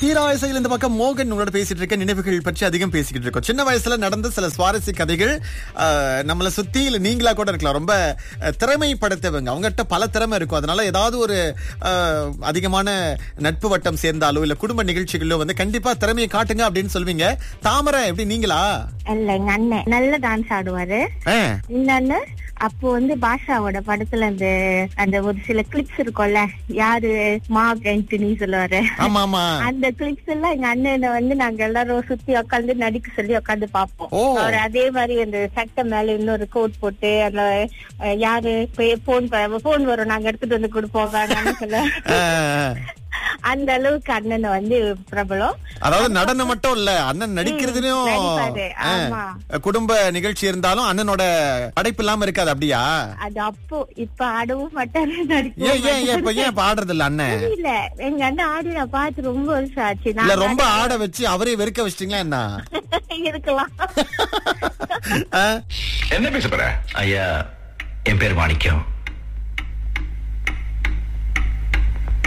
தீராவயசையில் இந்த பக்கம் மோகன் உங்களோட பேசிட்டு இருக்க நினைவுகள் பற்றி அதிகம் பேசிக்கிட்டு இருக்கோம் சின்ன வயசுல நடந்த சில சுவாரஸ்ய கதைகள் ஆஹ், நம்மள சுத்தி இல்ல நீங்களா கூட இருக்கலாம் ரொம்ப அஹ், திறமை படைத்தவங்க அவங்ககிட்ட பல திறமை இருக்கும் அதனால ஏதாவது ஒரு ஆஹ், அதிகமான நட்பு வட்டம் சேர்ந்தாலோ இல்ல குடும்ப நிகழ்ச்சிகளோ வந்து கண்டிப்பா திறமையை காட்டுங்க அப்படின்னு சொல்வீங்க தாமரை எப்படி நீங்களா இல்ல எங்க அண்ணன் நல்ல டான்ஸ் ஆடுவாரு ஆ, இன்னொன்னு அப்போ வந்து பாஷாவோட படத்துல அந்த அந்த ஒரு சில கிளிப்ஸ் இருக்கும்ல யாரு மார்க் ஆண்டனி சொல்லுவாரு ஆமா ஆமா அந்த கிளிப்ஸ் எல்லாம் எங்க அண்ணனை வந்து நாங்க எல்லாரும் சுத்தி உட்காந்து நடிக்க சொல்லி உட்காந்து பாப்போம் ஓ. அவர் அதே மாதிரி அந்த சட்டை மேல இன்னொரு கோட் போட்டு அந்த அஹ், யாரு போன் போன் வரும் நாங்க எடுத்துட்டு வந்து கொடுப்போம் வேணாம்னு சொல்ல ஆ, ஆ. அந்த அளவுக்கு அண்ணனை வந்து பிரபலம் அதாவது நடனம் மட்டும் இல்ல அண்ணன் நடிக்கிறதுலயும் நடிப்பாரு, ஆ, ஆமா. குடும்ப நிகழ்ச்சி இருந்தாலும் அண்ணனோட படைப்பு இல்லாம இருக்காது அப்படியா அது அப்போ இப்ப ஆடவும் மாட்டாரு நடிக்கவும் ஏன் ஏன் ஏன் இப்ப ஏன் இப்ப ஆடுறது இல்ல அண்ணன் தெரியல எங்க அண்ணன் ஆடி நான் பார்த்து ரொம்ப வருஷம் ஆச்சு இல்ல நான் ரொம்ப ஆட வச்சு அவரே வெறுக்க வச்சிட்டீங்களா என்ன இருக்கலாம் ஆ? என்ன பேச போற ஐயா என் பேர் மாணிக்கம்